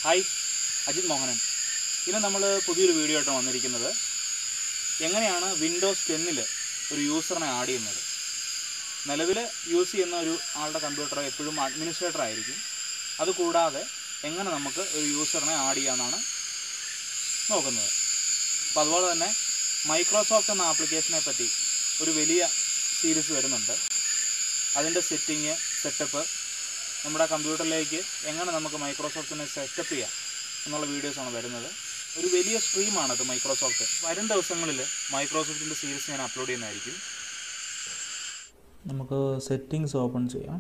hi Ajith Mohanan ഇന്ന് നമ്മൾ പുതിയൊരു വീഡിയോ ആയിട്ട് വന്നിരിക്കുന്നത് എങ്ങനെയാണ് വിൻഡോസ് ടെന്നിൽ ഒരു യൂസറിനെ ആഡ് ചെയ്യുന്നത് നിലവിൽ യൂസ് ചെയ്യുന്ന ഒരു ആളുടെ കമ്പ്യൂട്ടർ എപ്പോഴും അഡ്മിനിസ്ട്രേറ്റർ ആയിരിക്കും അതുകൂടാതെ എങ്ങനെ നമുക്ക് ഒരു യൂസറിനെ ആഡ് ചെയ്യാമെന്നാണ് നോക്കുന്നത് അപ്പോൾ അതുപോലെ തന്നെ മൈക്രോസോഫ്റ്റ് എന്ന ആപ്ലിക്കേഷനെ പറ്റി ഒരു വലിയ സീരീസ് വരുന്നുണ്ട് അതിൻ്റെ സെറ്റിങ് സെറ്റപ്പ് നമ്മുടെ കമ്പ്യൂട്ടറിലേക്ക് എങ്ങനെ നമുക്ക് മൈക്രോസോഫ്റ്റിനെ സെറ്റപ്പ് ചെയ്യാം എന്നുള്ള വീഡിയോസാണ് വരുന്നത് ഒരു വലിയ സ്ട്രീമാണത് മൈക്രോസോഫ്റ്റ് വരും ദിവസങ്ങളിൽ മൈക്രോസോഫ്റ്റിൻ്റെ സീരീസ് ഞാൻ അപ്ലോഡ് ചെയ്യുന്നതായിരിക്കും നമുക്ക് സെറ്റിങ്സ് ഓപ്പൺ ചെയ്യാം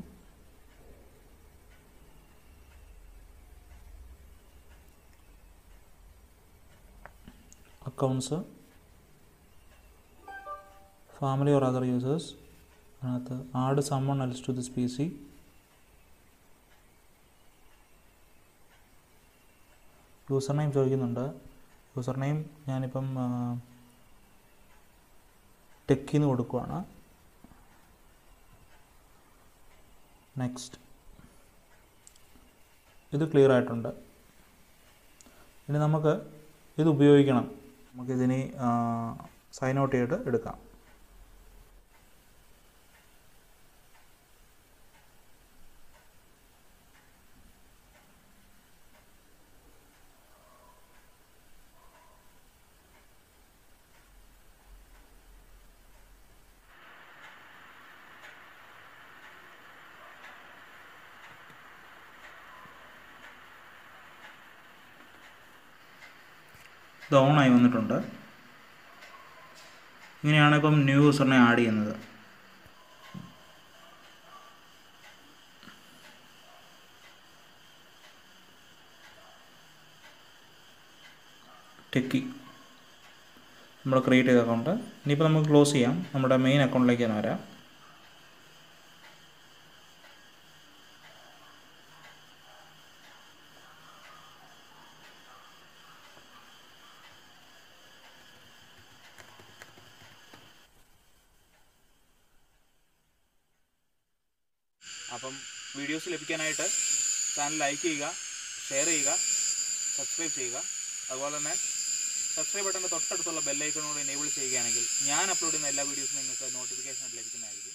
accounts family or other users അതിനകത്ത് add someone else to this PC user യൂസർ നെയിം ചോദിക്കുന്നുണ്ട് യൂസർ നെയിം ഞാനിപ്പം ടെക്കിന്ന് കൊടുക്കുവാണ് നെക്സ്റ്റ് ഇത് ക്ലിയർ ആയിട്ടുണ്ട് ഇനി നമുക്ക് ഇത് ഉപയോഗിക്കണം നമുക്കിതിനി സൈൻ ഔട്ട് ചെയ്തിട്ട് എടുക്കാം ഇത് ഓണായി വന്നിട്ടുണ്ട് ഇങ്ങനെയാണ് ഇപ്പം ന്യൂ യൂസറിനെ ആഡ് ചെയ്യുന്നത് ടെക്കി നമ്മൾ ക്രിയേറ്റ് ചെയ്ത അക്കൗണ്ട് ഇനിയിപ്പോൾ നമുക്ക് ക്ലോസ് ചെയ്യാം നമ്മുടെ മെയിൻ അക്കൗണ്ടിലേക്ക് തന്നെ വരാം അപ്പം വീഡിയോസ് ലഭിക്കാനായിട്ട് ചാനൽ ലൈക്ക് ചെയ്യുക ഷെയർ ചെയ്യുക സബ്സ്ക്രൈബ് ചെയ്യുക അതുപോലെ തന്നെ സബ്സ്ക്രൈബ് ബട്ടൻ്റെ തൊട്ടടുത്തുള്ള ബെല്ലൈക്കണോട് എനേബിൾ ചെയ്യുകയാണെങ്കിൽ ഞാൻ അപ്ലോഡ് ചെയ്യുന്ന എല്ലാ വീഡിയോസും നിങ്ങൾക്ക് നോട്ടിഫിക്കേഷൻ ലഭിക്കുന്നതായിരിക്കും